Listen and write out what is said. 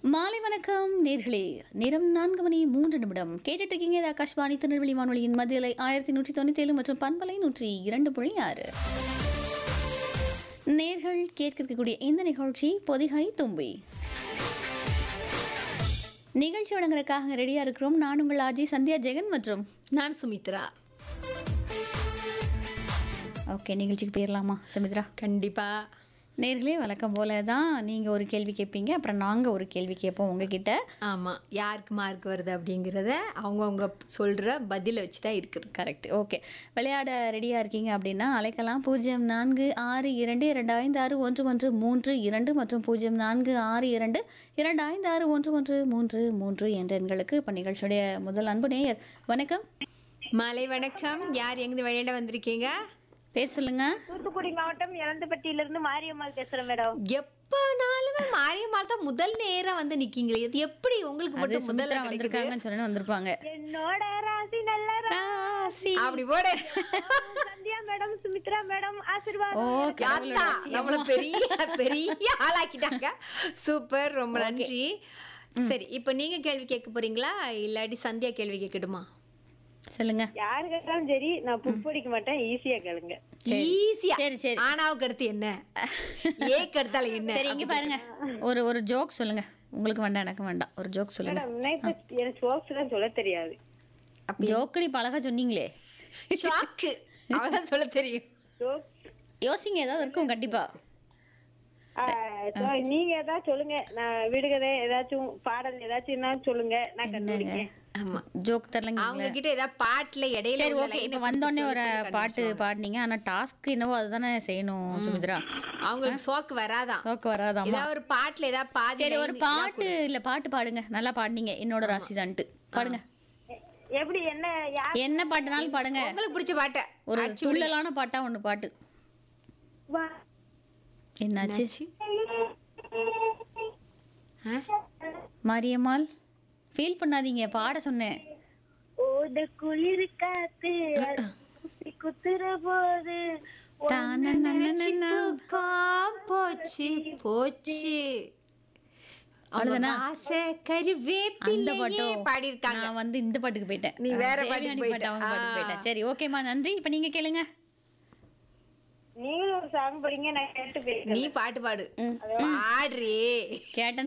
மாலை வணக்கம் நேர்களே நேரம் நான்கு மணி மூன்று நிமிடம் கேட்டுட்டு இருக்கீங்க இது ஆகாஷ்வாணி திருநெல்வேலி வானொலியின் மத்தியலை ஆயிரத்தி நூற்றி தொண்ணூத்தி ஏழு மற்றும் பண்பலை நூற்றி இரண்டு புள்ளி ஆறு நேர்கள் கேட்க இருக்கக்கூடிய இந்த நிகழ்ச்சி பொதிகை தும்பி நிகழ்ச்சி வழங்குறதுக்காக ரெடியா இருக்கிறோம் நான் உங்கள் ஆஜி சந்தியா ஜெகன் மற்றும் நான் சுமித்ரா ஓகே நிகழ்ச்சிக்கு போயிடலாமா சுமித்ரா கண்டிப்பா நேர்களே வழக்கம் போல தான் நீங்கள் ஒரு கேள்வி கேட்பீங்க அப்புறம் நாங்கள் ஒரு கேள்வி கேட்போம் உங்ககிட்ட ஆமா யாருக்கு மார்க் வருது அப்படிங்கிறத அவங்கவுங்க சொல்ற பதில வச்சு தான் இருக்குது கரெக்ட் ஓகே விளையாட ரெடியாக இருக்கீங்க அப்படின்னா அழைக்கலாம் பூஜ்ஜியம் நான்கு ஆறு இரண்டு இரண்டு ஐந்து ஆறு ஒன்று ஒன்று மூன்று இரண்டு மற்றும் பூஜ்ஜியம் நான்கு ஆறு இரண்டு இரண்டு ஐந்து ஆறு ஒன்று ஒன்று மூன்று மூன்று என்ற எண்களுக்கு இப்போ நிகழ்ச்சியுடைய முதல் அன்பு நேயர் வணக்கம் மாலை வணக்கம் யார் எங்க விளையாட வந்திருக்கீங்க பேர் சொல்லுங்க தூத்துக்குடி மாவட்டம் இளந்தப்பட்டியில இருந்து மாரியம்மாள் பேசுறேன் மேடம் எப்பனாலுமே மாரியம்மாள் தான் முதல் நேரம் வந்து நிக்கீங்களே இது எப்படி உங்களுக்கு அது மட்டும் முதல்ல சுமித்ரா கிடைக்குது வந்திருக்காங்கன்னு சொன்னு வந்திருப்பாங்க என்னோட ராசி நல்ல ராசி. அப்படி போடு சந்தியா மேடம் சுமித்ரா மேடம் ஆசீர்வாதம் ஓ யாத்தா நம்மள பெரிய பெரிய ஆளாக்கிட்டாங்க சூப்பர் ரொம்ப நன்றி சரி இப்போ நீங்க கேள்வி கேட்க போறீங்களா இல்லாட்டி சந்தியா கேள்வி கேட்கட்டுமா சொல்லுங்க யாரு கேட்டாலும் சரி நான் புக் படிக்க மாட்டேன் ஈஸியா கேளுங்க ஈஸியா சரி சரி ஆனாவுக்கு அடுத்து என்ன ஏக்கு அடுத்தால என்ன சரி இங்க பாருங்க ஒரு ஒரு ஜோக் சொல்லுங்க உங்களுக்கு வேண்டாம் எனக்கு வேண்டாம் ஒரு ஜோக் சொல்லுங்க மேடம் எனக்கு எனக்கு ஜோக்ஸ் எல்லாம் சொல்ல தெரியாது ஜோக்கு நீ பழகா சொன்னீங்களே ஷாக்கு அவதான் சொல்ல தெரியும் ஜோக் யோசிங்க ஏதாவது இருக்கும் கண்டிப்பா நீங்க ஏதாச்சும் சொல்லுங்க நான் விடுகதை ஏதாச்சும் பாடல் ஏதாச்சும் சொல்லுங்க நான் கண்டுபிடிக்கேன் ஆமா ஜோக் தரலங்க அவங்க கிட்ட ஏதாவது பாட்டுல இடையில சரி உள்ள ஓகே line இப்போ அ வந்தோடனே சொல்லி ஒரு சொல்லி பாட்டு பாடினீங்க ஆனா டாஸ்க் என்னவோ அதுதானே செய்யணும் சுமித்ரா அவங்களுக்கு சோக்கு வராதான் ஜோக்கு வராதாமா ஏதாவது ஒரு பாட்டுல ஏதாவது பாதி சரி ஒரு line பாட்டு இல்ல பாட்டு பாடுங்க நல்லா பாடினீங்க என்னோட ராசி தான்ட்டு பாடுங்க எப்படி என்ன யார் என்ன பாட்டுனாலும் பாடுங்க உங்களுக்கு பிடிச்ச பாட்டை ஒரு துள்ளலான பாட்டா ஒண்ணு பாட்டு வா. என்னாச்சு ஆ? மாரியம்மாள் ஃபீல் பண்ணாதீங்க பாட சொன்னேன் ஓட குளிர் காத்து குத்தி குத்துற போது தானனனனன. தூக்கம் போச்சு போச்சு அவ்வளவுதானா? ஆசை அந்த கருவேப்பிலையே பாட்டும் பாடியிருக்காங்க நான் வந்து இந்த பாட்டுக்கு போயிட்டேன் நீ வேற தேவயானி பாட்டுக்கு பாட்டு போயிட்ட. அவங்க பாட்டுக்கு ஆ. போயிட்டேன் சரி ஓகேம்மா நன்றி இப்போ நீங்க கேளுங்க நீங்களும் ஒரு சாங் படிங்க நான் கேட்டு போயிருக்கேன் நீ பாட்டு பாடு பாடுறே கேட்டேன்